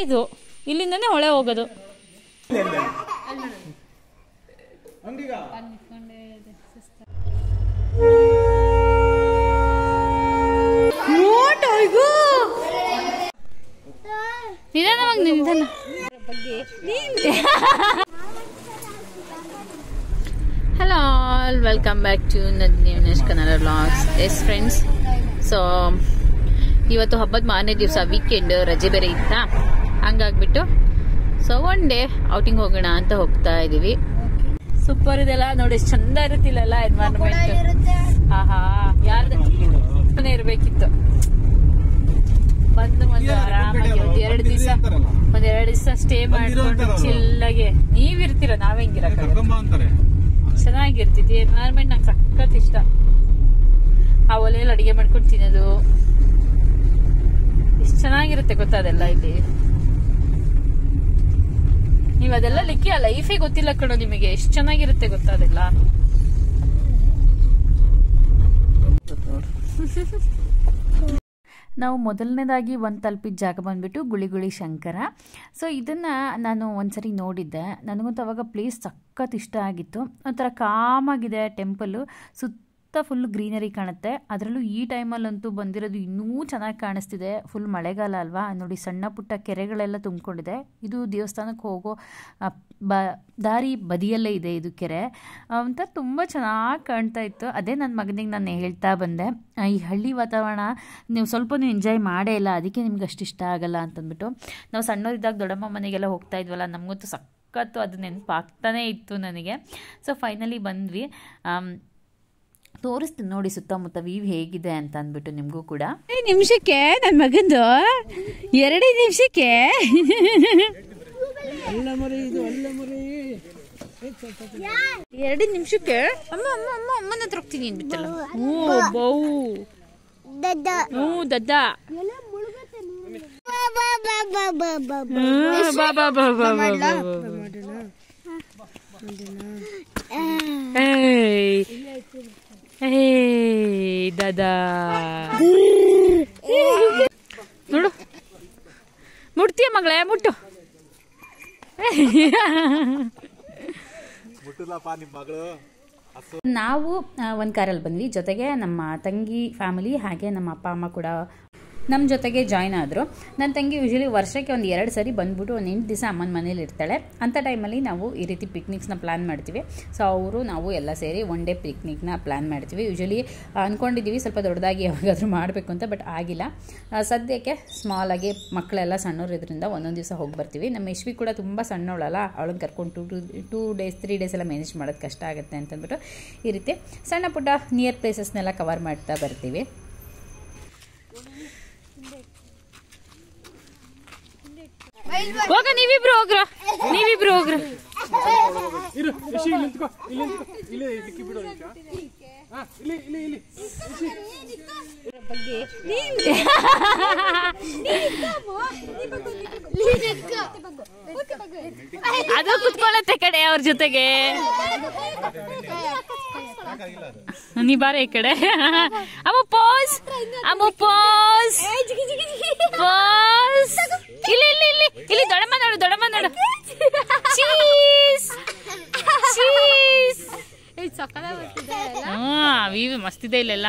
ಇದು ಇಲ್ಲಿಂದನೇ ಹೊಳೆ ಹೋಗೋದು ನಿಧಾನವಾಗಿ ನಿಧಾನ hello all welcome back to ನ್ಯೂನೆಸ್ Kannada vlogs yes friends so ಇವತ್ತು ಹಬ್ಬದ ಮಾರನೇ ದಿವಸ ವೀಕೆಂಡ್ ರಜೆ ಬೇರೆ ಇತ್ತಾ ಹಂಗಾಗ್ಬಿಟ್ಟು ಸೊ ಒನ್ ಡೇ ಔಟಿಂಗ್ ಹೋಗೋಣ ಅಂತ ಹೋಗ್ತಾ ಇದೀವಿ ಸೂಪರ್ ಇದೆಲ್ಲ ನೋಡಿ ಎಷ್ಟು ಚಂದ ಇರುತ್ತಿಲ್ಲ ಎನ್ವೈರನ್ಮೆಂಟ್ ಆಹಾ ಯಾರ್ದು ಇರ್ಬೇಕಿತ್ತು ಬಂದು ಒಂದು ಆರಾಮಾಗಿ ಒಂದ್ ಎರಡು ದಿವಸ ಒಂದ್ ಎರಡು ದಿವಸ ಸ್ಟೇ ಮಾಡ್ಕೊಂಡು ಚಿಲ್ಲಾಗೆ ನೀವಿರ್ತೀರ ನಾವ್ ಹೆಂಗಿರಕ ಕರ್ಕೊಂಬ ಅಂತಾರೆ ಚೆನ್ನಾಗಿರ್ತಿದ್ವಿ ಎನ್ವೈರನ್ಮೆಂಟ್ ನಂಗೆ ಸಖತ್ ಇಷ್ಟ ಆ ಒಲೆಯಲ್ಲಿ ಅಡಿಗೆ ಮಾಡ್ಕೊಂಡು ತಿನ್ನೋದು ಎಷ್ಟು ಚೆನ್ನಾಗಿರುತ್ತೆ ಗೊತ್ತಾ ಅದೆಲ್ಲ ಇಲ್ಲಿ ನೀವು ಅದೆಲ್ಲ ಲಿಕ್ಕಿ ಆ ಲೈಫೇ ಗೊತ್ತಿಲ್ಲ ಕಣೋ ನಿಮಗೆ ಎಷ್ಟು ಚೆನ್ನಾಗಿರುತ್ತೆ ಗೊತ್ತಾ ಅದೆಲ್ಲ ನಾವು ಮೊದಲನೇದಾಗಿ ಒಂದು ತಲುಪಿದ ಜಾಗ ಬಂದ್ಬಿಟ್ಟು ಗುಳಿಗುಳಿ ಶಂಕರ ಸೊ ಇದನ್ನು ನಾನು ಒಂದ್ಸರಿ ನೋಡಿದ್ದೆ ನನಗಂತೂ ಅವಾಗ ಪ್ಲೇಸ್ ಸಖತ್ ಇಷ್ಟ ಆಗಿತ್ತು ಒಂಥರ ಕಾಮಾಗಿದೆ ಟೆಂಪಲ್ಲು ಸುತ್ತ ಫುಲ್ ಗ್ರೀನರಿ ಕಾಣುತ್ತೆ ಅದರಲ್ಲೂ ಈ ಟೈಮಲ್ಲಂತೂ ಬಂದಿರೋದು ಇನ್ನೂ ಚೆನ್ನಾಗಿ ಕಾಣಿಸ್ತಿದೆ ಫುಲ್ ಮಳೆಗಾಲ ಅಲ್ವಾ ನೋಡಿ ಸಣ್ಣ ಪುಟ್ಟ ಕೆರೆಗಳೆಲ್ಲ ತುಂಬಿಕೊಂಡಿದೆ ಇದು ದೇವಸ್ಥಾನಕ್ಕೆ ಹೋಗೋ ಆ, ಬ ದಾರಿ ಬದಿಯಲ್ಲೇ ಇದೆ ಇದು ಕೆರೆ ಒಂಥರ ತುಂಬ ಚೆನ್ನಾಗಿ ಕಾಣ್ತಾ ಇತ್ತು ಅದೇ ನನ್ನ ಮಗನಿಗೆ ನಾನು ಹೇಳ್ತಾ ಬಂದೆ ಆ, ಈ ಹಳ್ಳಿ ವಾತಾವರಣ ನೀವು ಸ್ವಲ್ಪ ಎಂಜಾಯ್ ಮಾಡೇ ಇಲ್ಲ ಅದಕ್ಕೆ ನಿಮ್ಗೆ ಅಷ್ಟು ಇಷ್ಟ ಆಗಲ್ಲ ಅಂತಂದ್ಬಿಟ್ಟು ನಾವು ಸಣ್ಣವರಿದ್ದಾಗ ದೊಡ್ಡಮ್ಮ ಮನೆಗೆಲ್ಲ ಹೋಗ್ತಾ ಇದ್ವಲ್ಲ ನಮಗಂತೂ ಸಖತ್ತು ಅದು ನೆನಪಾಗ್ತಾನೇ ಇತ್ತು ನನಗೆ ಸೊ ಫೈನಲಿ ಬಂದ್ವಿ ಆಮ್, ತೋರಿಸ್ತೀನಿ ನೋಡಿ ಸುತ್ತಮುತ್ತ ವ್ಯೂ ಹೇಗಿದೆ ಅಂತ ಅಂದ್ಬಿಟ್ಟು ನಿಮಗೂ ಕೂಡ ನಿಮಿಷಕ್ಕೆ ನನ್ನ ಮಗಂದು ಎರಡೇ ನಿಮಿಷಕ್ಕೆ ಎರಡು ನಿಮಿಷಕ್ಕೆ ಅಮ್ಮ ಅಮ್ಮ ಅಮ್ಮ ಅಮ್ಮನ ಹತ್ರ ಹೋಗ್ತೀನಿ ಅಂದ್ಬಿಟ್ಟಲ್ಲ ಹ್ಞೂ ಬೌ ಹ್ಞೂ ದದ್ದ ಹ್ಮ್, ಬಾ ಬಾ ಬಾ ಬಾ ಬಾ ಬಾ ಬಾ. ಏಯ್. ಏಯ್, ದಾದಾ ನೋಡು ಮುಟ್ತೀಯ ಮಗಳೇ ಮುಟ್ಟು ಮುಟ್ಟುದಪ್ಪ ನಿಮ್ ಮಗಳು ನಾವು ಒಂದು ಕಾರಲ್ಲಿ ಬಂದ್ವಿ ಜೊತೆಗೆ ನಮ್ಮ ತಂಗಿ ಫ್ಯಾಮಿಲಿ ಹಾಗೆ ನಮ್ಮ ಅಪ್ಪ ಅಮ್ಮ ಕೂಡ ನಮ್ಮ ಜೊತೆಗೆ ಜಾಯ್ನ್ ಆದರು ನನ್ನ ತಂಗಿ ಯೂಶಲಿ ವರ್ಷಕ್ಕೆ ಒಂದು ಎರಡು ಸರಿ ಬಂದ್ಬಿಟ್ಟು ಒಂದು ಎಂಟು ದಿವಸ ಅಮ್ಮನ ಮನೇಲಿ ಇರ್ತಾಳೆ ಅಂಥ ಟೈಮಲ್ಲಿ ನಾವು ಈ ರೀತಿ ಪಿಕ್ನಿಕ್ಸ್ನ ಪ್ಲ್ಯಾನ್ ಮಾಡ್ತೀವಿ ಸೊ ಅವರು ನಾವು ಎಲ್ಲ ಸೇರಿ ಒನ್ ಡೇ ಪಿಕ್ನಿಕ್ನ ಪ್ಲ್ಯಾನ್ ಮಾಡ್ತೀವಿ ಯೂಶಲಿ ಅಂದ್ಕೊಂಡಿದ್ದೀವಿ ಸ್ವಲ್ಪ ದೊಡ್ಡದಾಗಿ ಯಾವಾಗಾದರೂ ಮಾಡಬೇಕು ಅಂತ ಬಟ್ ಆಗಿಲ್ಲ ಆ, ಸದ್ಯಕ್ಕೆ ಸ್ಮಾಲಾಗಿ ಮಕ್ಕಳೆಲ್ಲ ಸಣ್ಣವ್ರು ಇದರಿಂದ ಒಂದೊಂದು ದಿವಸ ಹೋಗಿ ಬರ್ತೀವಿ ನಮ್ಮ ಯಶ್ವಿ ಕೂಡ ತುಂಬ ಸಣ್ಣವಳಲ್ಲ ಅವಳನ್ನ ಕರ್ಕೊಂಡು two two two days three days ಎಲ್ಲ ಮ್ಯಾನೇಜ್ ಮಾಡೋದು ಕಷ್ಟ ಆಗುತ್ತೆ ಅಂತಂದ್ಬಿಟ್ಟು ಈ ರೀತಿ ಸಣ್ಣ ಪುಟ್ಟ ನಿಯರ್ ಪ್ಲೇಸಸ್ನೆಲ್ಲ ಕವರ್ ಮಾಡ್ತಾ ಬರ್ತೀವಿ ಹೋಗ ನೀವಿಬ್ರು ಹೋಗ್ರ ನೀವಿಬ್ರು ಹೋಗ್ರ ಇರು ಯಶಿ ಇಲ್ಲಿ ನಿಂತ್ಕೋ ಇಲ್ಲಿ ನಿಂತ್ಕೋ ಇಲ್ಲಿ ಡಿಕ್ಕಿ ಬಿಡು ನಿಮಿಷ ಹಾ ಇಲ್ಲಿ ಇಲ್ಲಿ ಇಲ್ಲಿ ಯಶಿ. ಅದು ಕುತ್ಕೊಳ್ಳತ್ತೆ ಕಡೆ ಅವ್ರ ಜೊತೆಗೆ ನೀ ಬಾರ ಈ ಕಡೆ ಅಮ್ಮ ಪೋಸ್ ಅಮ್ಮ ಪೋಸ್ ಪೋಸ್ ಇಲ್ಲಿ ಇಲ್ಲಿ ಇಲ್ಲಿ ಇಲ್ಲಿ ದೊಡ್ಡಮ್ಮ ನೋಡು ದೊಡ್ಡಮ್ಮ ನೋಡು ಚೀಸ್ ಚೀಸ್ ಹಾ ವೀವ್ ಮಸ್ತಿದೆ ಇಲ್ಲೆಲ್ಲ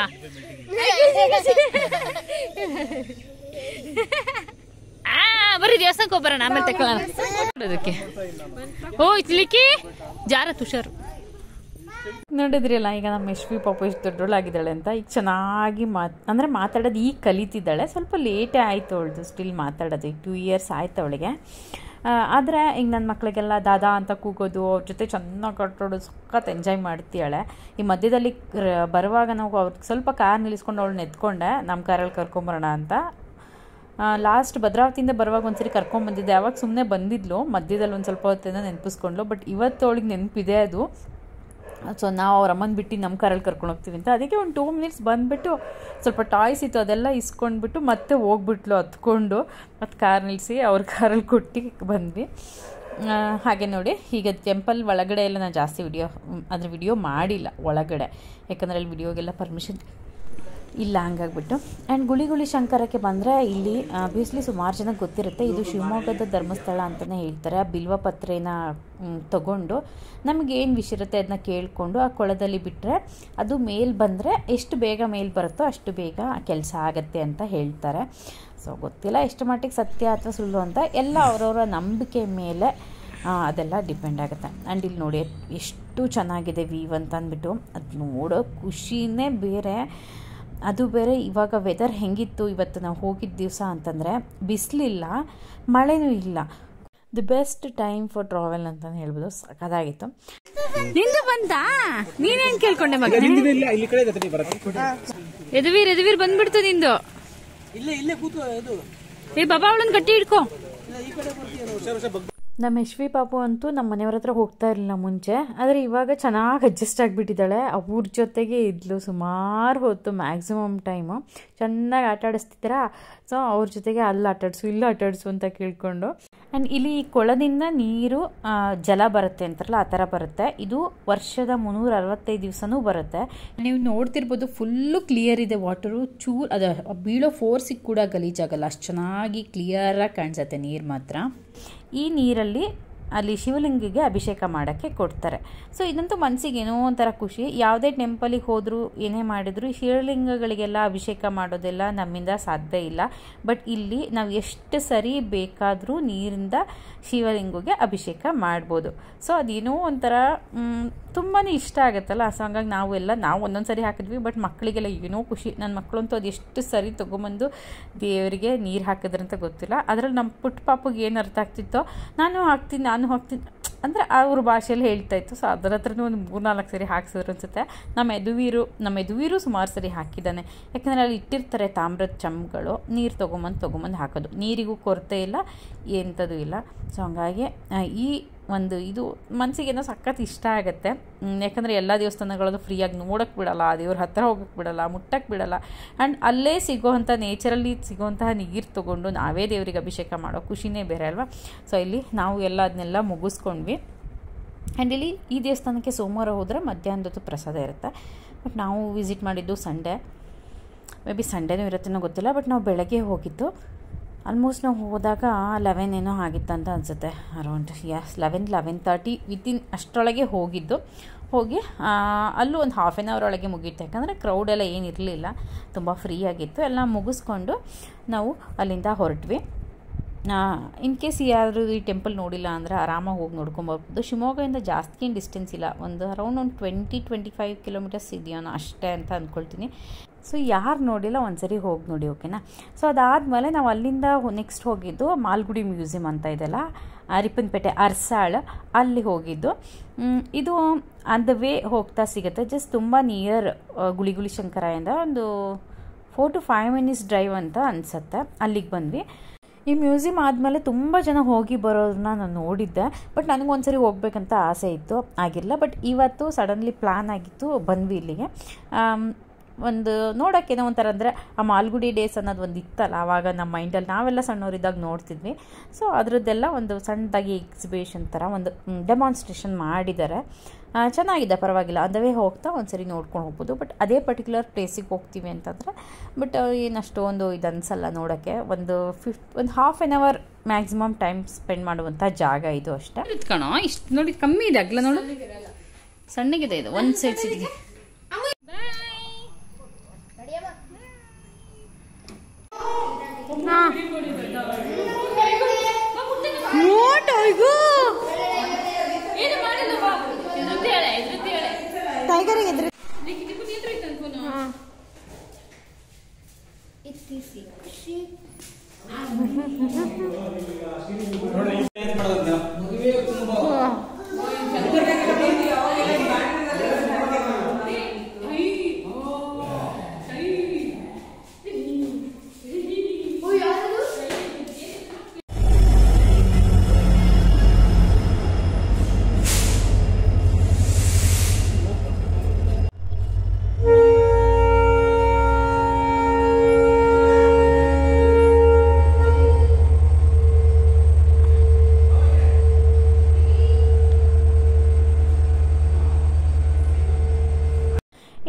ಆ ಬರ್ರಿ ದೇವಸ್ಥಾನಕ್ಕೆ ಹೋಗ್ಬರೋಣ ಆಮೇಲೆ ತಕೊಳ್ಳೋಣ ಅದಕ್ಕೆ ಓ ಇತ್ಲಿಕ್ಕಿ ಜಾರ ತುಷಾರು ನೋಡಿದ್ರಲ್ಲ ಈಗ ನಮ್ಮ ಯಶ್ವಿ ಪಾಪ ಎಷ್ಟು ದೊಡ್ಡೋಳಾಗಿದ್ದಾಳೆ ಅಂತ ಈಗ ಚೆನ್ನಾಗಿ ಮಾತ್ ಅಂದರೆ ಮಾತಾಡೋದು ಈಗ ಕಲಿತಿದ್ದಾಳೆ ಸ್ವಲ್ಪ ಲೇಟೇ ಆಯಿತು ಅವಳದು ಸ್ಟಿಲ್ ಮಾತಾಡೋದು ಈಗ ಟೂ ಇಯರ್ಸ್ ಆಯ್ತು ಅವಳಿಗೆ ಆದರೆ ಈಗ ನನ್ನ ಮಕ್ಕಳಿಗೆಲ್ಲ ದಾದಾ ಅಂತ ಕೂಗೋದು ಅವ್ರ ಜೊತೆ ಚೆನ್ನಾಗಿ ಕಟ್ಟೋಡು ಸಖತ್ ಎಂಜಾಯ್ ಮಾಡ್ತೀಯಾಳೆ ಈ ಮಧ್ಯದಲ್ಲಿ ರ- ಬರುವಾಗ ನಾವು ಅವ್ರಿಗೆ ಸ್ವಲ್ಪ ಕಾರ್ ನಿಲ್ಲಿಸ್ಕೊಂಡು ಅವಳನ್ನ ಎತ್ಕೊಂಡೆ ನಮ್ಮ ಕಾರಲ್ಲಿ ಕರ್ಕೊಂಬರೋಣ ಅಂತ ಲಾಸ್ಟ್ ಭದ್ರಾವತಿಯಿಂದ ಬರುವಾಗ ಒಂದ್ಸರಿ ಕರ್ಕೊಂಬಂದಿದ್ದೆ ಅವಾಗ ಸುಮ್ಮನೆ ಬಂದಿದ್ಲು ಮಧ್ಯದಲ್ಲಿ ಒಂದು ಸ್ವಲ್ಪ ಹೊತ್ತಿಂದ ನೆನಪಿಸ್ಕೊಂಡ್ಲು ಬಟ್ ಇವತ್ತು ಅವಳಿಗೆ ನೆನಪಿದೆ ಅದು ಸೊ ನಾವು ಅವ್ರ ಅಮ್ಮನ ಬಿಟ್ಟು ನಮ್ಮ ಕಾರಲ್ಲಿ ಕರ್ಕೊಂಡು ಹೋಗ್ತೀವಿ ಅಂತ ಅದಕ್ಕೆ ಒಂದು ಟೂ ಮಿನಿಟ್ಸ್ ಬಂದುಬಿಟ್ಟು ಸ್ವಲ್ಪ ಟಾಯ್ಸ್ ಇತ್ತು ಅದೆಲ್ಲ ಇಸ್ಕೊಂಡ್ಬಿಟ್ಟು ಮತ್ತೆ ಹೋಗ್ಬಿಟ್ಲು ಹತ್ಕೊಂಡು ಮತ್ತು ಕಾರ್ ನಿಲ್ಲಿಸಿ ಅವ್ರ ಕಾರಲ್ಲಿ ಕೊಟ್ಟು ಬಂದ್ವಿ ಆ, ಹಾಗೆ ನೋಡಿ ಈಗ ಟೆಂಪಲ್ ಒಳಗಡೆ ಎಲ್ಲ ನಾನು ಜಾಸ್ತಿ ವಿಡಿಯೋ ಅದ್ರ ವಿಡಿಯೋ ಮಾಡಿಲ್ಲ ಒಳಗಡೆ ಯಾಕಂದರೆ ಅಲ್ಲಿ ವಿಡಿಯೋಗೆಲ್ಲ ಪರ್ಮಿಷನ್ ಇಲ್ಲ ಹಂಗಾಗ್ಬಿಟ್ಟು ಆ್ಯಂಡ್ ಗುಳಿ ಗುಳಿ ಶಂಕರಕ್ಕೆ ಬಂದರೆ ಇಲ್ಲಿ ಆಬ್ವಿಯಸ್ಲಿ ಸುಮಾರು ಜನಕ್ಕೆ ಗೊತ್ತಿರುತ್ತೆ ಇದು ಶಿವಮೊಗ್ಗದ ಧರ್ಮಸ್ಥಳ ಅಂತಲೇ ಹೇಳ್ತಾರೆ ಆ ಬಿಲ್ವ ಪತ್ರೆನ ಮ್, ತಗೊಂಡು ನಮಗೆ ಏನು ವಿಷಯ ಇರುತ್ತೆ ಅದನ್ನ ಕೇಳಿಕೊಂಡು ಆ ಕೊಳದಲ್ಲಿ ಬಿಟ್ಟರೆ ಅದು ಮೇಲ್ ಬಂದರೆ ಎಷ್ಟು ಬೇಗ ಮೇಲ್ ಬರುತ್ತೋ ಅಷ್ಟು ಬೇಗ ಕೆಲಸ ಆಗತ್ತೆ ಅಂತ ಹೇಳ್ತಾರೆ ಸೊ ಗೊತ್ತಿಲ್ಲ ಎಷ್ಟು ಮಟ್ಟಿಗೆ ಸತ್ಯ ಅಥವಾ ಸುಳ್ಳು ಅಂತ ಎಲ್ಲ ಅವರವರ ನಂಬಿಕೆ ಮೇಲೆ ಆ, ಅದೆಲ್ಲ ಡಿಪೆಂಡ್ ಆಗುತ್ತೆ ಆ್ಯಂಡ್ ಇಲ್ಲಿ ನೋಡಿ ಎಷ್ಟು ಚೆನ್ನಾಗಿದೆ ವೀವ್ ಅಂತ ಅಂದ್ಬಿಟ್ಟು ಅದು ನೋಡೋ ಖುಷಿನೇ ಬೇರೆ ಅದು ಬೇರೆ ಇವಾಗ ವೆದರ್ ಹೆಂಗಿತ್ತು ಇವತ್ತು ನಾವು ಹೋಗಿದ್ದ ದಿವಸ ಅಂತಂದರೆ ಬಿಸಿಲಿಲ್ಲ ಮಳೆನೂ ಇಲ್ಲ the best time for travel ಅಂತಲೇ ಹೇಳ್ಬೋದು ಸಖತ್ತಾಗಿತ್ತು ನಿಂದು ಬಂತಾ ನೀನೇನ್ ಕೇಳ್ಕೊಂಡೆ ಮಗ ಹಿಂದಿನ ಇಲ್ಲ ಇಲ್ಲಿ ಕಡೆ ಇದೆ ಬರತ್ತೆ ಎದುವೀರ್ ಎದುವೀರ್ ಬಂದ್ಬಿಡ್ತು ನಿಂದು ಇಲ್ಲೇ ಇಲ್ಲೇ ಕೂತು ಇದು ಏ ಬಾಬಾ ಅವಳನ್ನ ಗಟ್ಟಿ ಹಿಡ್ಕೊ ಈ ಕಡೆ ಬರ್ತೀಯ ಹುಷಾರ್ ಹುಷಾರ್ ಬಗ್ ನಮ್ಮ ಯಶ್ವಿ ಪಾಪು ಅಂತೂ ನಮ್ಮ ಮನೆಯವ್ರ ಹತ್ರ ಹೋಗ್ತಾ ಇರಲಿಲ್ಲ ಮುಂಚೆ ಆದರೆ ಇವಾಗ ಚೆನ್ನಾಗಿ ಅಡ್ಜಸ್ಟ್ ಆಗಿಬಿಟ್ಟಿದ್ದಾಳೆ ಅವ್ರ ಜೊತೆಗೆ ಇದ್ಲು ಸುಮಾರು ಹೊತ್ತು ಮ್ಯಾಕ್ಸಿಮಮ್ ಟೈಮು ಚೆನ್ನಾಗಿ ಆಟ ಆಡಿಸ್ತಿದ್ದೀರಾ ಸೊ ಅವ್ರ ಜೊತೆಗೆ ಅಲ್ಲಿ ಆಟಾಡಿಸು ಇಲ್ಲಿ ಆಟಾಡಿಸು ಅಂತ ಕೇಳಿಕೊಂಡು ಆ್ಯಂಡ್ ಇಲ್ಲಿ ಈ ಕೊಳದಿಂದ ನೀರು ಆ, ಜಲ ಬರುತ್ತೆ ಅಂತಾರಲ್ಲ ಆ ಥರ ಬರುತ್ತೆ ಇದು ವರ್ಷದ ಮುನ್ನೂರ ಅರವತ್ತೈದು ದಿವಸನೂ ಬರುತ್ತೆ ನೀವು ನೋಡ್ತಿರ್ಬೋದು ಫುಲ್ಲು ಕ್ಲಿಯರ್ ಇದೆ ವಾಟರು ಚೂರ್ ಅದು ಬೀಳೋ ಫೋರ್ಸಿಗೆ ಕೂಡ ಗಲೀಜಾಗಲ್ಲ ಅಷ್ಟು ಚೆನ್ನಾಗಿ ಕ್ಲಿಯರಾಗಿ ಕಾಣಿಸುತ್ತೆ ನೀರು ಮಾತ್ರ ಈ ನೀರಲ್ಲಿ ಅಲ್ಲಿ ಶಿವಲಿಂಗಿಗೆ ಅಭಿಷೇಕ ಮಾಡೋಕ್ಕೆ ಕೊಡ್ತಾರೆ ಸೊ ಇದಂತೂ ಮನಸ್ಸಿಗೆ ಏನೋ ಒಂಥರ ಖುಷಿ ಯಾವುದೇ ಟೆಂಪಲಿಗೆ ಹೋದರೂ ಏನೇ ಮಾಡಿದ್ರು ಶಿವಲಿಂಗಗಳಿಗೆಲ್ಲ ಅಭಿಷೇಕ ಮಾಡೋದೆಲ್ಲ ನಮ್ಮಿಂದ ಸಾಧ್ಯ ಇಲ್ಲ ಬಟ್ ಇಲ್ಲಿ ನಾವು ಎಷ್ಟು ಸರಿ ಬೇಕಾದರೂ ನೀರಿಂದ ಶಿವಲಿಂಗಗೆ ಅಭಿಷೇಕ ಮಾಡ್ಬೋದು ಸೊ ಅದೇನೋ ಒಂಥರ ತುಂಬಾ ಇಷ್ಟ ಆಗುತ್ತಲ್ಲ ಸೊ ಹಂಗಾಗಿ ನಾವೆಲ್ಲ ನಾವು ಒಂದೊಂದು ಸರಿ ಹಾಕಿದ್ವಿ ಬಟ್ ಮಕ್ಕಳಿಗೆಲ್ಲ ಏನೋ ಖುಷಿ ನನ್ನ ಮಕ್ಕಳಂತೂ ಅದು ಎಷ್ಟು ಸರಿ ತೊಗೊಂಬಂದು ದೇವರಿಗೆ ನೀರು ಹಾಕಿದ್ರಂತ ಗೊತ್ತಿಲ್ಲ ಅದರಲ್ಲಿ ನಮ್ಮ ಪುಟ್ಟ ಪಾಪಗೆ ಏನು ಅರ್ಥ ಆಗ್ತಿತ್ತೋ ನಾನು ಹಾಕ್ತೀನಿ ನಾನು ಹಾಕ್ತೀನಿ ಅಂದರೆ ಅವ್ರ ಭಾಷೆಯಲ್ಲಿ ಹೇಳ್ತಾ ಇತ್ತು ಸೊ ಅದರ ಹತ್ರನೂ ಒಂದು ಮೂರ್ನಾಲ್ಕು ಸರಿ ಹಾಕ್ಸಿದ್ರು ಅನ್ಸುತ್ತೆ ನಮ್ಮ ಎದುವೀರು ನಮ್ಮ ಎದುವೀರು ಸುಮಾರು ಸರಿ ಹಾಕಿದ್ದಾನೆ ಯಾಕಂದರೆ ಅಲ್ಲಿ ಇಟ್ಟಿರ್ತಾರೆ ತಾಮ್ರದ ಚಮ್ಗಳು ನೀರು ತೊಗೊಂಬಂದು ತೊಗೊಂಬಂದು ಹಾಕೋದು ನೀರಿಗೂ ಕೊರತೆ ಇಲ್ಲ ಎಂಥದ್ದು ಇಲ್ಲ ಸೊ ಹಂಗಾಗಿ ಆ, ಈ ಒಂದು ಇದು ಮನಸ್ಸಿಗೆ ಏನೋ ಸಖತ್ ಇಷ್ಟ ಆಗುತ್ತೆ ಮ್, ಯಾಕಂದರೆ ಎಲ್ಲ ದೇವಸ್ಥಾನಗಳಲ್ಲೂ ಫ್ರೀಯಾಗಿ ನೋಡೋಕ್ಕೆ ಬಿಡಲ್ಲ ಆ ದೇವ್ರ ಹತ್ರ ಹೋಗಕ್ಕೆ ಬಿಡಲ್ಲ ಮುಟ್ಟಕ್ಕೆ ಬಿಡಲ್ಲ ಆ್ಯಂಡ್ ಅಲ್ಲೇ ಸಿಗೋವಂಥ ನೇಚರಲ್ಲಿ ಸಿಗೋವಂತಹ ನೀರು ತೊಗೊಂಡು ನಾವೇ ದೇವರಿಗೆ ಅಭಿಷೇಕ ಮಾಡೋ ಖುಷಿನೇ ಬೇರೆ ಅಲ್ವಾ ಸೊ ಇಲ್ಲಿ ನಾವು ಎಲ್ಲ ಅದನ್ನೆಲ್ಲ ಮುಗಿಸ್ಕೊಂಡ್ವಿ ಆ್ಯಂಡ್ ಇಲ್ಲಿ ಈ ದೇವಸ್ಥಾನಕ್ಕೆ ಸೋಮವಾರ ಹೋದರೆ ಮಧ್ಯಾಹ್ನದ ಹೊತ್ತು ಪ್ರಸಾದ ಇರುತ್ತೆ ಬಟ್ ನಾವು ವಿಸಿಟ್ ಮಾಡಿದ್ದು ಸಂಡೇ ಮೇ ಬಿ ಸಂಡೇನೂ ಇರುತ್ತೇನೋ ಗೊತ್ತಿಲ್ಲ ಬಟ್ ನಾವು ಬೆಳಗ್ಗೆ ಹೋಗಿದ್ದು ಆಲ್ಮೋಸ್ಟ್ ನಾವು ಹೋದಾಗ ಲೆವೆನ್ ಏನೋ ಆಗಿತ್ತಂತ ಅನಿಸುತ್ತೆ around yes eleven eleven thirty within ಅಷ್ಟರೊಳಗೆ ಹೋಗಿದ್ದು ಹೋಗಿ ಆ, ಅಲ್ಲೂ ಒಂದು ಹಾಫ್ ಆನ್ ಅವರ್ ಒಳಗೆ ಮುಗೀತು ಯಾಕಂದರೆ ಕ್ರೌಡೆಲ್ಲ ಏನಿರಲಿಲ್ಲ ತುಂಬ ಫ್ರೀ ಆಗಿತ್ತು ಎಲ್ಲ ಮುಗಿಸ್ಕೊಂಡು ನಾವು ಅಲ್ಲಿಂದ ಹೊರಟ್ವಿ ಇನ್ ಕೇಸ್ ಯಾರು ಈ ಟೆಂಪಲ್ ನೋಡಿಲ್ಲ ಅಂದರೆ ಆರಾಮಾಗಿ ಹೋಗಿ ನೋಡ್ಕೊಂಬರ್ಬೋದು ಶಿವಮೊಗ್ಗದಿಂದ ಜಾಸ್ತಿ ಏನು ಡಿಸ್ಟೆನ್ಸ್ ಇಲ್ಲ ಒಂದು ಅರೌಂಡ್ ಒಂದು ಟ್ವೆಂಟಿ ಟ್ವೆಂಟಿ ಫೈವ್ ಕಿಲೋಮೀಟರ್ಸ್ ಇದೆಯೋನೋ ಅಷ್ಟೇ ಅಂತ ಅಂದ್ಕೊಳ್ತೀನಿ ಸೊ ಯಾರು ನೋಡಿಲ್ಲ ಒಂದ್ಸರಿ ಹೋಗಿ ನೋಡಿ ಓಕೆನಾ ಸೊ ಅದಾದಮೇಲೆ ನಾವು ಅಲ್ಲಿಂದ ನೆಕ್ಸ್ಟ್ ಹೋಗಿದ್ದು ಮಾಲ್ಗುಡಿ ಮ್ಯೂಸಿಯಂ ಅಂತ ಇದೆಲ್ಲ ಆ, ರಿಪ್ಪನ್ಪೇಟೆ ಅರ್ಸಾಳ್ ಅಲ್ಲಿ ಹೋಗಿದ್ದು ಮ್, ಇದು ಆನ್ ದ ವೇ ಹೋಗ್ತಾ ಸಿಗುತ್ತೆ ಜಸ್ಟ್ ತುಂಬ ನಿಯರ್ ಗುಳಿಗುಳಿ ಶಂಕರಾಯಿಂದ ಒಂದು four to five minutes drive ಅಂತ ಅನಿಸುತ್ತೆ ಅಲ್ಲಿಗೆ ಬಂದ್ವಿ ಈ ಮ್ಯೂಸಿಯಂ ಆದಮೇಲೆ ತುಂಬ ಜನ ಹೋಗಿ ಬರೋದನ್ನ ನಾನು ನೋಡಿದ್ದೆ ಬಟ್ ನನಗೆ ಒಂದ್ಸರಿ ಹೋಗ್ಬೇಕಂತ ಆಸೆ ಇತ್ತು ಆಗಿಲ್ಲ ಬಟ್ ಇವತ್ತು ಸಡನ್ಲಿ ಪ್ಲ್ಯಾನ್ ಆಗಿತ್ತು ಬಂದ್ವಿ ಇಲ್ಲಿಗೆ ಆಮ್, ಒಂದು ನೋಡೋಕ್ಕೇನೋ ಒಂಥರ ಅಂದರೆ ಆ ಮಾಲ್ಗುಡಿ ಡೇಸ್ ಅನ್ನೋದು ಒಂದು ಇತ್ತಲ್ಲ ಆವಾಗ ನಮ್ಮ ಮೈಂಡಲ್ಲಿ ನಾವೆಲ್ಲ ಸಣ್ಣವರಿದ್ದಾಗ ನೋಡ್ತಿದ್ವಿ ಸೊ ಅದರದ್ದೆಲ್ಲ ಒಂದು ಸಣ್ಣದಾಗಿ ಎಕ್ಸಿಬಿಷನ್ ಥರ ಒಂದು ಡೆಮಾನ್ಸ್ಟ್ರೇಷನ್ ಮಾಡಿದ್ದಾರೆ ಆ, ಚೆನ್ನಾಗಿದೆ ಪರವಾಗಿಲ್ಲ ಅದವೇ ಹೋಗ್ತಾ ಒಂದ್ಸರಿ ನೋಡ್ಕೊಂಡು ಹೋಗ್ಬೋದು ಬಟ್ ಅದೇ ಪರ್ಟಿಕ್ಯುಲರ್ ಪ್ಲೇಸಿಗೆ ಹೋಗ್ತೀವಿ ಅಂತಂದರೆ ಬಟ್ ಏನು ಅಷ್ಟೊಂದು ಇದು ಅನಿಸಲ್ಲ ನೋಡೋಕ್ಕೆ ಒಂದು ಫಿಫ್ಟ್ ಒಂದು half an hour maximum time spend ಮಾಡುವಂಥ ಜಾಗ ಇದು ಅಷ್ಟೇ ಕಣೋ ಇಷ್ಟು ನೋಡಿ ಕಮ್ಮಿ ಇದೆ ಅಗ್ಲ ನೋಡು ಸಣ್ಣಗಿದೆ ಇದು ಒಂದ್ ಸೈಡ್ ಸಿಟಿಗೆ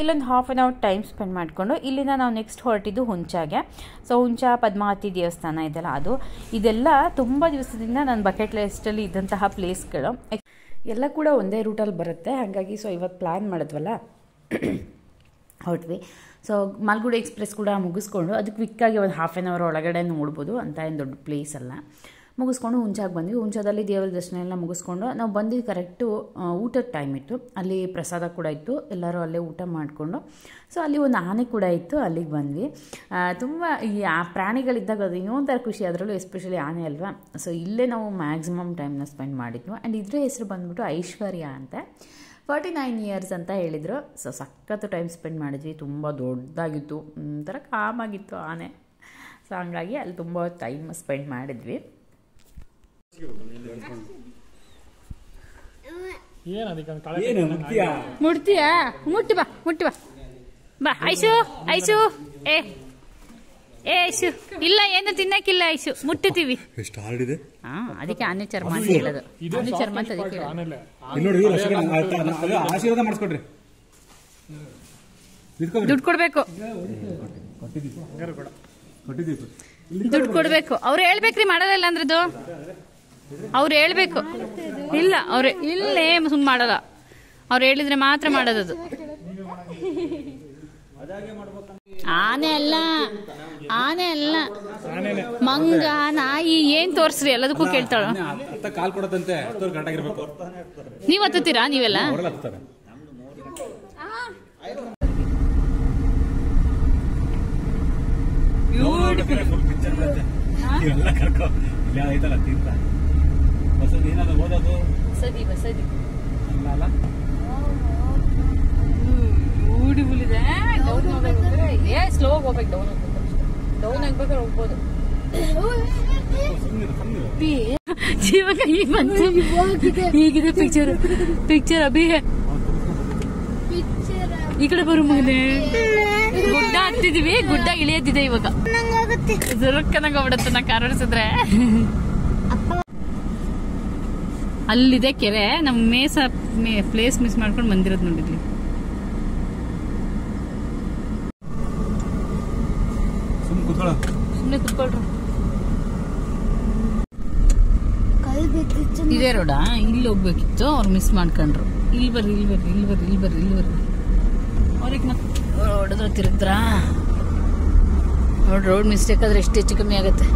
ಇಲ್ಲೊಂದು half an hour time spend ಮಾಡಿಕೊಂಡು ಇಲ್ಲಿಂದ ನಾವು ನೆಕ್ಸ್ಟ್ ಹೊರಟಿದ್ದು ಹುಂಚಾಗೆ ಸೊ ಹುಂಚ ಪದ್ಮಾವತಿ ದೇವಸ್ಥಾನ ಇದೆಲ್ಲ ಅದು ಇದೆಲ್ಲ ತುಂಬ ದಿವಸದಿಂದ ನನ್ನ ಬಕೆಟ್ ಲಿಸ್ಟಲ್ಲಿ ಇದ್ದಂತಹ ಪ್ಲೇಸ್ಗಳು ಎಲ್ಲ ಕೂಡ ಒಂದೇ ರೂಟಲ್ಲಿ ಬರುತ್ತೆ ಹಾಗಾಗಿ ಸೊ ಇವತ್ತು ಪ್ಲ್ಯಾನ್ ಮಾಡಿದ್ವಲ್ಲ ಹೊರಟ್ವಿ ಸೊ ಮಾಲ್ಗುಡಿ ಎಕ್ಸ್ಪ್ರೆಸ್ ಕೂಡ ಮುಗಿಸ್ಕೊಂಡು ಅದು ಕ್ವಿಕ್ಕಾಗಿ ಒಂದು ಹಾಫ್ ಆನ್ ಅವರ್ ಒಳಗಡೆ ನೋಡ್ಬೋದು ಅಂತ ಏನು ದೊಡ್ಡ ಪ್ಲೇಸ್ ಅಲ್ಲ ಮುಗಿಸ್ಕೊಂಡು ಹುಂಚಾಗಿ ಬಂದ್ವಿ ಹುಂಚಾದಲ್ಲಿ ದೇವರ ದರ್ಶನ ಎಲ್ಲ ಮುಗಿಸ್ಕೊಂಡು ನಾವು ಬಂದಿದ್ದು ಕರೆಕ್ಟು ಊಟದ ಟೈಮ್ ಇತ್ತು ಅಲ್ಲಿ ಪ್ರಸಾದ ಕೂಡ ಇತ್ತು ಎಲ್ಲರೂ ಅಲ್ಲೇ ಊಟ ಮಾಡಿಕೊಂಡು ಸೊ ಅಲ್ಲಿ ಒಂದು ಆನೆ ಕೂಡ ಇತ್ತು ಅಲ್ಲಿಗೆ ಬಂದ್ವಿ ತುಂಬ ಈ ಆ ಪ್ರಾಣಿಗಳಿದ್ದಾಗ ಅದು ಇನ್ನೂ ಒಂಥರ ಖುಷಿ ಅದರಲ್ಲೂ ಎಸ್ಪೆಷಲಿ ಆನೆ ಅಲ್ವಾ ಸೊ ಇಲ್ಲೇ ನಾವು ಮ್ಯಾಕ್ಸಿಮಮ್ ಟೈಮ್ನ ಸ್ಪೆಂಡ್ ಮಾಡಿದ್ವು ಆ್ಯಂಡ್ ಇದ್ರ ಹೆಸರು ಬಂದ್ಬಿಟ್ಟು ಐಶ್ವರ್ಯ ಅಂತ ಫಾರ್ಟಿ ನೈನ್ ಇಯರ್ಸ್ ಅಂತ ಹೇಳಿದರು ಸೊ ಸಖತ್ತು ಟೈಮ್ ಸ್ಪೆಂಡ್ ಮಾಡಿದ್ವಿ ತುಂಬ ದೊಡ್ಡದಾಗಿತ್ತು ಒಂಥರ ಕಾಮಾಗಿತ್ತು ಆನೆ ಸೊ ಹಂಗಾಗಿ ಅಲ್ಲಿ ತುಂಬ ಟೈಮ್ ಸ್ಪೆಂಡ್ ಮಾಡಿದ್ವಿ ಏನ್ ಅದಕ್ಕೆ ಒಂದ್ ಕಳೆ ಏನು ಮುಗ್ತೀಯಾ ಮುಟ್ತೀಯಾ ಮುಟ್ಟಿ ಬಾ ಮುಟ್ಟಿ ಬಾ ಬಾ ಐಶು ಐಶು ಏ ಏ ಐಶು ಇಲ್ಲ ಏನು ತಿನ್ನಕ್ಕಿಲ್ಲ ಐಶು ಮುಟ್ಟುತ್ತೀವಿ ಎಷ್ಟು ಹಾರ್ಡ್ ಇದೆ ಹಾ ಅದಕ್ಕೆ ಆನೆ ಚರ್ಮ ಅಂತ ಹೇಳೋದು ಆನೆ ಚರ್ಮ ಅಂತ ಅದಕ್ಕೆ ಹೇಳೋದು ಆಮೇಲೆ ಇಲ್ಲಿ ನೋಡಿ ಇವ್ರು ಅಷ್ಟೇ ಆಯ್ತಾ? ಅದು ಆಶೀರ್ವಾದ ಮಾಡಿಸ್ಕೊಡ್ರಿ ನಿಂತ್ಕೊಬಿಡಿ. ದುಡ್ಡು ಕೊಡ್ಬೇಕು ಕೊಟ್ಟಿದ್ದೀವಿ ದುಡ್ಡು ಕೊಡ್ಬೇಕು ಅವ್ರು ಹೇಳ್ಬೇಕ್ರಿ ಮಾಡೋದಿಲ್ಲ ಅಂದ್ರದ್ದು ಅವ್ರು ಹೇಳ್ಬೇಕು ಇಲ್ಲ ಅವ್ರು ಇಲ್ಲೇ ಸುಮ್ಮನೆ ಮಾಡಲ್ಲ ಅವ್ರು ಹೇಳಿದ್ರೆ ಮಾತ್ರ ಮಾಡೋದದು ಆನೆ ಅಲ್ಲ ಆನೆ ಅಲ್ಲ ಮಂಗ ನಾಯಿ ಏನ್ ತೋರ್ಸ್ರಿ ಎಲ್ಲದಕ್ಕೂ ಕೇಳ್ತಾಳ ಅತ್ತ ಕಾಲ್ ಕೊಡತ್ತಂತೆ ಹತ್ತೋರು ಗಂಟಾಗಿರ್ಬೇಕು ನೀವ್ ಹತ್ತುತ್ತೀರಾ ನೀವೆಲ್ಲ ಅವರೆಲ್ಲ ಹತ್ತಾರೆ ಇವೆಲ್ಲ ಕರ್ಕೊ ಇಲ್ಲ ಐತಲ್ಲ ತಿಂತ ಹೊಸದು ಏನಾದ್ರು ಓದೋದು ಸದಿ ಬಸದಿ ಅಲ್ಲ ಅಲ್ಲ ಬ್ಯೂಟಿಫುಲ್ ಇದೆ ಡೌನ್ ಏ ಸ್ಲೋ ಹೋಗ್ಬೇಕು ಡೌನ್ ಡೌನ್ ಆಗ್ಬೇಕಾದ್ರೆ ಹೋಗ್ಬೋದು ಸುಮ್ಮನೆ ಸುಮ್ಮನೆ ಇವಾಗ ಈಗ ಬಂತು ಹೀಗಿದೆ ಪಿಕ್ಚರ್ ಪಿಕ್ಚರ್ ಅಭಿ ಈ ಕಡೆ ಬರು ಮಗನೆ ಗುಡ್ಡ ಹತ್ತಿದೀವಿ ಗುಡ್ಡ ಇಳಿಯದಿದೆ ಇವಾಗ ದುರಕ್ಕನಾಗ ಹೋಗ್ಬಿಡತ್ತೆ ನಾ ಕಾರ್ ಓಡಿಸಿದ್ರೆ ಅಲ್ಲಿದೆ ಕೆರೆ ನಮ್ ಮೇಸ ಪ್ಲೇಸ್ ಮಿಸ್ ಮಾಡ್ಕೊಂಡು ಬಂದಿರೋದು ನೋಡಿದ್ವಿ ಸುಮ್ಮನೆ ಕೂತ್ಕೊಳ್ಳೋ ಸುಮ್ಮನೆ ಕುತ್ಕೊಳ್ರು ಇದೇ ರೋಡಾ ಇಲ್ಲಿ ಹೋಗ್ಬೇಕಿತ್ತು ಅವ್ರು ಮಿಸ್ ಮಾಡ್ಕೊಂಡ್ರು ಇಲ್ಲಿ ಬರ್ರಿ ಇಲ್ಲಿ ಬರ್ರಿ ಇಲ್ಲಿ ಬರ್ರಿ ಇಲ್ಲಿ ಬರ್ರಿ ಇಲ್ಲಿ ಬರ್ರಿ ಅವ್ರಿಗೆ ಮತ್ತೆ ಹೊಡೆದ್ರೆ ತಿರುಗಿದ್ರಾ ನೋಡಿ ರೋಡ್ ಮಿಸ್ಟೇಕ್ ಆದ್ರೆ ಎಷ್ಟು ಹೆಚ್ಚು ಕಮ್ಮಿ ಆಗುತ್ತೆ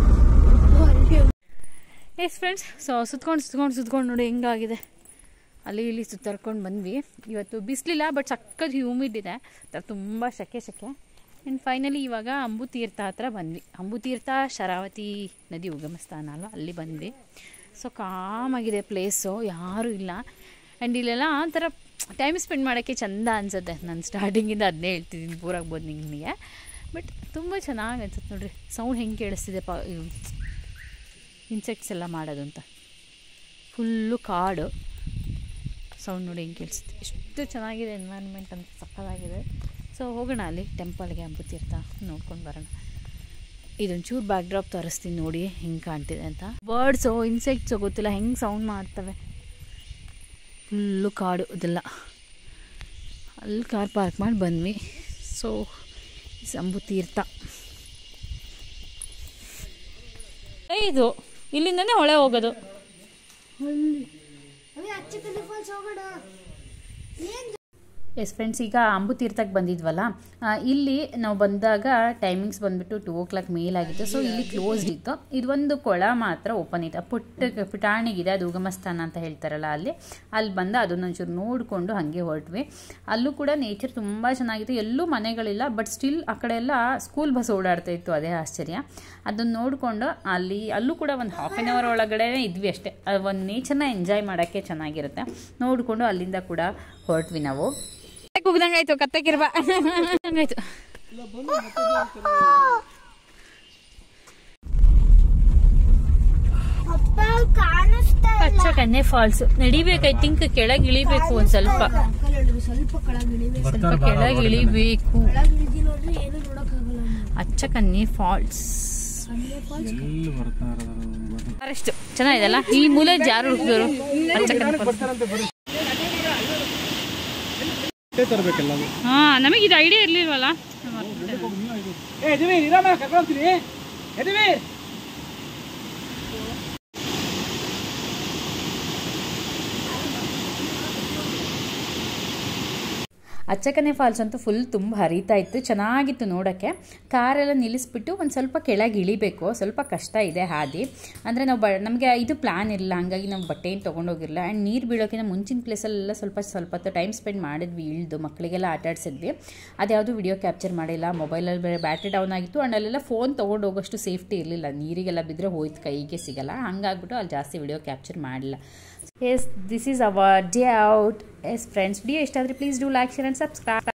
ಎಸ್ ಫ್ರೆಂಡ್ಸ್ ಸೊ ಸುತ್ಕೊಂಡು ಸುತ್ಕೊಂಡು ಸುತ್ಕೊಂಡು ನೋಡಿ ಹೆಂಗಾಗಿದೆ ಅಲ್ಲಿ ಇಲ್ಲಿ ಸುತ್ತಾಡ್ಕೊಂಡು ಬಂದ್ವಿ ಇವತ್ತು ಬಿಸಿಲಿಲ್ಲ ಬಟ್ ಸಕ್ಕತ್ ಹ್ಯೂಮಿಡ್ ಇದೆ ಒಂಥರ ತುಂಬ ಶೆಕೆ ಶೆಕೆ ಆ್ಯಂಡ್ ಫೈನಲಿ ಇವಾಗ ಅಂಬುತೀರ್ಥ ಹತ್ರ ಬಂದ್ವಿ ಅಂಬುತೀರ್ಥ ಶರಾವತಿ ನದಿ ಉಗಮ ಸ್ಥಾನ ಅಲ್ವಾ ಅಲ್ಲಿ ಬಂದ್ವಿ ಸೊ ಕಾಮಾಗಿದೆ ಪ್ಲೇಸು ಯಾರೂ ಇಲ್ಲ ಆ್ಯಂಡ್ ಇಲ್ಲೆಲ್ಲ ಒಂಥರ ಟೈಮ್ ಸ್ಪೆಂಡ್ ಮಾಡೋಕ್ಕೆ ಚಂದ ಅನ್ಸುತ್ತೆ ನಾನು ಸ್ಟಾರ್ಟಿಂಗಿಂದ ಅದನ್ನೇ ಹೇಳ್ತಿದ್ದೀನಿ ಪೂರಾಗ್ಬೋದು ನಿಮಗೆ ಬಟ್ ತುಂಬ ಚೆನ್ನಾಗಿ ಅನ್ಸುತ್ತೆ ನೋಡ್ರಿ ಸೌಂಡ್ ಹೆಂಗೆ ಕೇಳಿಸ್ತಿದೆ ಪ ಇನ್ಸೆಕ್ಟ್ಸ್ ಎಲ್ಲ ಮಾಡೋದು ಅಂತ ಫುಲ್ಲು ಕಾಡು ಸೌಂಡ್ ನೋಡಿ ಹೆಂಗೆ ಕೇಳಿಸುತ್ತೆ ಎಷ್ಟು ಚೆನ್ನಾಗಿದೆ ಎನ್ವೈರ್ನ್ಮೆಂಟ್ ಅಂತ ಸಕ್ಕತ್ತಾಗಿದೆ ಸೊ ಹೋಗೋಣ ಅಲ್ಲಿ ಟೆಂಪಲ್ಗೆ ಅಂಬುತೀರ್ಥ ನೋಡ್ಕೊಂಡು ಬರೋಣ ಇದೊಂಚೂರು ಬ್ಯಾಕ್ ಡ್ರಾಪ್ ತೋರಿಸ್ತೀನಿ ನೋಡಿ ಹೆಂಗೆ ಕಾಣ್ತಿದೆ ಅಂತ ಬರ್ಡ್ಸು ಇನ್ಸೆಕ್ಟ್ಸು ಗೊತ್ತಿಲ್ಲ ಹೆಂಗೆ ಸೌಂಡ್ ಮಾಡ್ತವೆ ಫುಲ್ಲು ಕಾಡು ಇದೆಲ್ಲ ಅಲ್ಲಿ ಕಾರ್ ಪಾರ್ಕ್ ಮಾಡಿ ಬಂದ್ವಿ ಸೊ ಅಂಬುತೀರ್ಥ ಇದು ಇಲ್ಲಿಂದನೇ ಹೊಳೆ ಹೋಗೋದು ಎಸ್ ಫ್ರೆಂಡ್ಸ್ ಈಗ ಅಂಬುತೀರ್ಥಕ್ಕೆ ಬಂದಿದ್ವಲ್ಲ ಆ, ಇಲ್ಲಿ ನಾವು ಬಂದಾಗ ಟೈಮಿಂಗ್ಸ್ ಬಂದ್ಬಿಟ್ಟು ಟೂ ಓ ಕ್ಲಾಕ್ ಮೇಲಾಗಿತ್ತು ಸೊ ಇಲ್ಲಿ ಕ್ಲೋಸ್ಡ್ ಇತ್ತು ಇದೊಂದು ಕೊಳ ಮಾತ್ರ ಓಪನ್ ಇತ್ತು ಆ ಪುಟ್ಟ ಪುಟಾಣಿಗಿದೆ ಅದು ಉಗಮಸ್ಥಾನ ಅಂತ ಹೇಳ್ತಾರಲ್ಲ ಅಲ್ಲಿ ಅಲ್ಲಿ ಬಂದು ಅದನ್ನೊಂಚೂರು ನೋಡಿಕೊಂಡು ಹಾಗೆ ಹೊರಟ್ವಿ ಅಲ್ಲೂ ಕೂಡ ನೇಚರ್ ತುಂಬ ಚೆನ್ನಾಗಿತ್ತು ಎಲ್ಲೂ ಮನೆಗಳಿಲ್ಲ ಬಟ್ ಸ್ಟಿಲ್ ಆ ಕಡೆ ಎಲ್ಲ ಸ್ಕೂಲ್ ಬಸ್ ಓಡಾಡ್ತಾ ಇತ್ತು ಅದೇ ಆಶ್ಚರ್ಯ ಅದನ್ನು ನೋಡಿಕೊಂಡು ಅಲ್ಲಿ ಅಲ್ಲೂ ಕೂಡ ಒಂದು ಹಾಫ್ ಆನ್ ಅವರ್ ಒಳಗಡೆ ಇದ್ವಿ ಅಷ್ಟೇ ಒಂದು ನೇಚರ್ನ ಎಂಜಾಯ್ ಮಾಡೋಕ್ಕೆ ಚೆನ್ನಾಗಿರುತ್ತೆ ನೋಡಿಕೊಂಡು ಅಲ್ಲಿಂದ ಕೂಡ ಹೊರಟ್ವಿ ನಾವು ಕುಗ್ದಂಗಾಯ್ತು ಕತ್ತಕ್ಕಿರ್ಬ ಹಂಗಾಯ್ತು ಅಪ್ಪ ಕಾಣಿಸ್ತಾ ಪಚ್ಚ ಕನ್ನೆ ಫಾಲ್ಸ್ ನಡಿಬೇಕು ಐ ಥಿಂಕ್ ಕೆಳಗೆ ಇಳಿಬೇಕು ಒಂದ್ ಸ್ವಲ್ಪ ಸ್ವಲ್ಪ ಕೆಳಗಿಳಿವೆ ಸ್ವಲ್ಪ ಕೆಳಗೆ ಇಳಿಬೇಕು ಕೆಳಗಿಳಿದಿ ನೋಡ್ರಿ ಏನು ನೋಡಕ್ಕಾಗಲ್ಲ ಅಚ್ಚ ಕನ್ನೆ ಫಾಲ್ಸ್ ಎಲ್ಲಿ ಬರ್ತಾ ಇರೋದು ಫಾರೆಸ್ಟ್ ಚೆನ್ನಾಗಿದೆಲ್ಲ ಈ ಮೂಲೆ ಜಾರು ಹುಡುಕಿದ್ರು ಅಚ್ಚ ಕನ್ನೆ ಫಾಲ್ಸ್ ಬಟ್ಟೆ ತರಬೇಕಲ್ಲ ಹಾ ನಮಗೆ ಇದು ಐಡಿಯಾ ಇರ್ಲಿಲ್ವಲ್ಲ ಏ ಯಜಮೀರ್ ಇರಮ್ಮ ಕರ್ಕೊಂಡು ಹೋಗ್ತೀನಿ ಯಜಮೀರ್ ಅಚ್ಚಕನೆ ಫಾಲ್ಸ್ ಅಂತೂ ಫುಲ್ ತುಂಬ ಹರಿತಾ ಇತ್ತು ಚೆನ್ನಾಗಿತ್ತು ನೋಡೋಕ್ಕೆ ಕಾರೆಲ್ಲ ನಿಲ್ಲಿಸ್ಬಿಟ್ಟು ಒಂದು ಸ್ವಲ್ಪ ಕೆಳಗೆ ಇಳಿಬೇಕು ಸ್ವಲ್ಪ ಕಷ್ಟ ಇದೆ ಹಾದಿ ಅಂದರೆ ನಾವು ಬ ನಮಗೆ ಇದು ಪ್ಲ್ಯಾನ್ ಇರಲಿಲ್ಲ ಹಂಗಾಗಿ ನಾವು ಬಟ್ಟೆ ಏನು ತೊಗೊಂಡೋಗಿರಲಿಲ್ಲ ಆ್ಯಂಡ್ ನೀರು ಬೀಳೋಕ್ಕಿಂತ ಮುಂಚಿನ ಪ್ಲೇಸಲ್ಲೆಲ್ಲ ಸ್ವಲ್ಪ ಸ್ವಲ್ಪ ಹೊತ್ತು ಟೈಮ್ ಸ್ಪೆಂಡ್ ಮಾಡಿದ್ವಿ ಇಳಿದು ಮಕ್ಕಳಿಗೆಲ್ಲ ಆಟ ಆಡಿಸಿದ್ವಿ ಅದ್ಯಾವುದು ವಿಡಿಯೋ ಕ್ಯಾಪ್ಚರ್ ಮಾಡಿಲ್ಲ ಮೊಬೈಲಲ್ಲಿ ಬೇರೆ ಬ್ಯಾಟ್ರಿ ಡೌನ್ ಆಗಿತ್ತು ಆ್ಯಂಡ್ ಅಲ್ಲೆಲ್ಲ ಫೋನ್ ತೊಗೊಂಡು ಹೋಗೋಷ್ಟು ಸೇಫ್ಟಿ ಇರಲಿಲ್ಲ ನೀರಿಗೆಲ್ಲ ಬಿದ್ದರೆ ಹೋಯ್ತು ಕೈಗೆ ಸಿಗಲ್ಲ ಹಂಗಾಗ್ಬಿಟ್ಟು ಅಲ್ಲಿ ಜಾಸ್ತಿ ವಿಡಿಯೋ ಕ್ಯಾಪ್ಚರ್ ಮಾಡಿಲ್ಲ yes this is our day out yes friends video ಇಷ್ಟ ಆದರೆ please do like share and subscribe